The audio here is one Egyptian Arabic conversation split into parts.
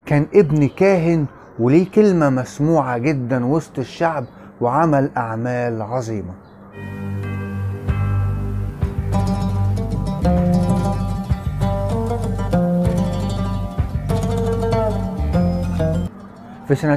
كان ابن كاهن وليه كلمة مسموعة جدا وسط الشعب وعمل أعمال عظيمة في سنة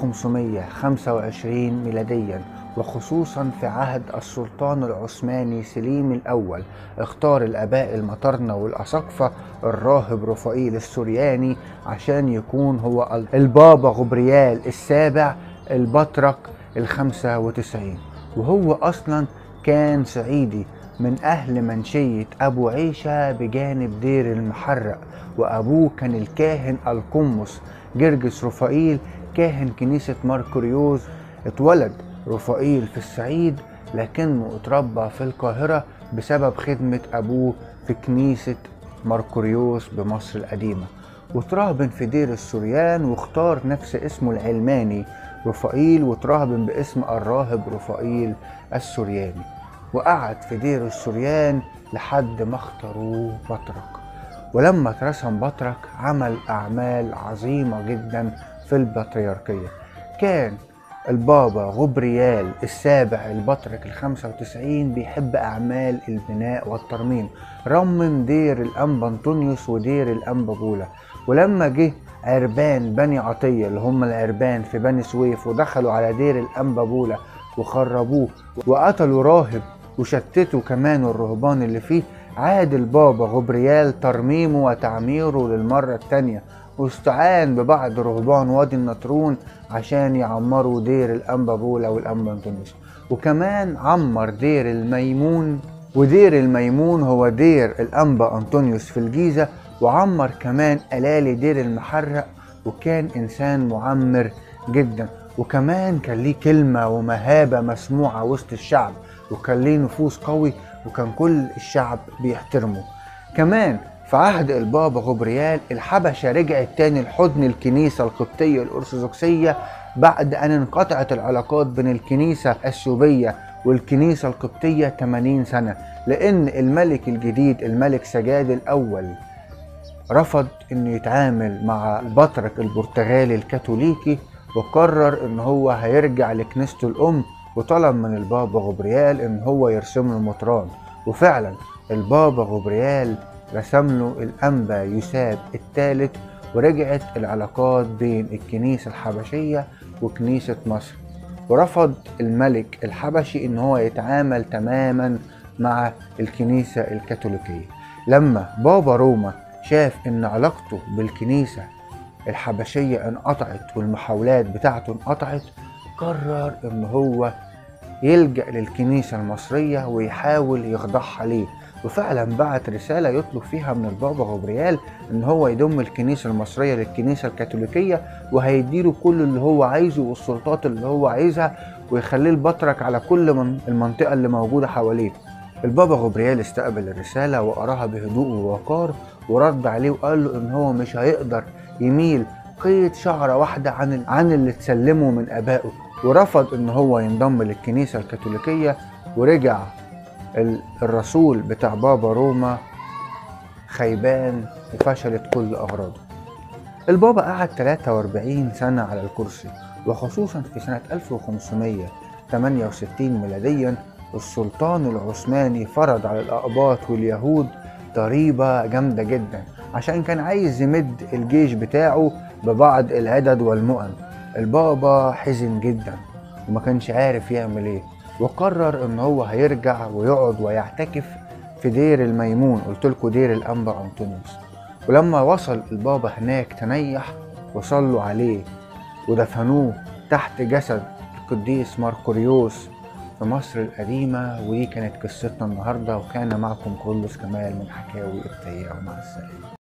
1525 ميلاديا وخصوصا في عهد السلطان العثماني سليم الأول اختار الآباء المطرنة والأساقفة الراهب رفائيل السورياني عشان يكون هو البابا غبريال السابع البطرك الخمسة وتسعين وهو أصلا كان صعيدي من أهل منشية أبو عيشة بجانب دير المحرق وأبوه كان الكاهن القمص جرجس رفائيل كاهن كنيسة ماركوريوس اتولد رفائيل في الصعيد لكنه اتربى في القاهرة بسبب خدمة أبوه في كنيسة ماركوريوس بمصر القديمة وترهبن في دير السوريان واختار نفس اسمه العلماني رفائيل وترهبن باسم الراهب رفائيل السورياني وقعد في دير السوريان لحد ما اختاروه بطرك ولما اترسم بطرك عمل أعمال عظيمة جدا في البطريركية كان البابا غبريال السابع البطرك الخمسة وتسعين بيحب أعمال البناء والترميم رمم دير الأنبا أنطونيوس ودير الأنبا بولا ولما جه عربان بني عطية اللي هم العربان في بني سويف ودخلوا على دير الأنبا بولا وخربوه وقتلوا راهب وشتتوا كمان الرهبان اللي فيه عاد البابا غبريال ترميمه وتعميره للمرة التانية واستعان ببعض رهبان وادي النطرون عشان يعمروا دير الأنبا بولا والأنبا أنطونيوس وكمان عمر دير الميمون ودير الميمون هو دير الأنبا أنطونيوس في الجيزة وعمر كمان ألالي دير المحرق وكان إنسان معمر جدا وكمان كان ليه كلمة ومهابة مسموعة وسط الشعب وكان ليه نفوذ قوي وكان كل الشعب بيحترمه كمان في عهد البابا غبريال الحبشة رجعت تاني لحضن الكنيسة القبطية الأرثوذكسية بعد أن انقطعت العلاقات بين الكنيسة السوبية والكنيسة القبطية 80 سنة لأن الملك الجديد الملك سجاد الأول رفض انه يتعامل مع البطرك البرتغالي الكاثوليكي وقرر ان هو هيرجع لكنيسته الام وطلب من البابا غبريال ان هو يرسم له مطران وفعلا البابا غبريال رسم له الانبا يساب الثالث ورجعت العلاقات بين الكنيسة الحبشية وكنيسة مصر ورفض الملك الحبشي ان هو يتعامل تماما مع الكنيسة الكاثوليكية لما بابا روما شاف ان علاقته بالكنيسة الحبشية انقطعت والمحاولات بتاعته انقطعت قرر ان هو يلجأ للكنيسة المصرية ويحاول يخضعها ليه وفعلا بعت رسالة يطلب فيها من البابا غبريال ان هو يضم الكنيسة المصرية للكنيسة الكاثوليكية وهيديله كل اللي هو عايزه والسلطات اللي هو عايزها ويخليه البطرك على كل من المنطقة اللي موجودة حواليه البابا غبريال استقبل الرسالة وقراها بهدوء ووقار ورد عليه وقال له ان هو مش هيقدر يميل قيد شعرة واحدة عن عن اللي اتسلمه من ابائه ورفض ان هو ينضم للكنيسة الكاثوليكية ورجع الرسول بتاع بابا روما خيبان وفشلت كل اغراضه البابا قعد 43 سنة على الكرسي وخصوصا في سنة 1568 ميلاديا السلطان العثماني فرض على الأقباط واليهود ضريبة جامدة جدا عشان كان عايز يمد الجيش بتاعه ببعض العدد والمؤن البابا حزن جدا وما كانش عارف يعمل ايه وقرر ان هو هيرجع ويقعد ويعتكف في دير الميمون قلت لكم دير الانبا انطونيوس ولما وصل البابا هناك تنيح وصلوا عليه ودفنوه تحت جسد القديس ماركوريوس في مصر القديمة ودي كانت قصتنا النهاردة وكان معكم كرولوس كمال من حكاوي التيئة ومع السلامة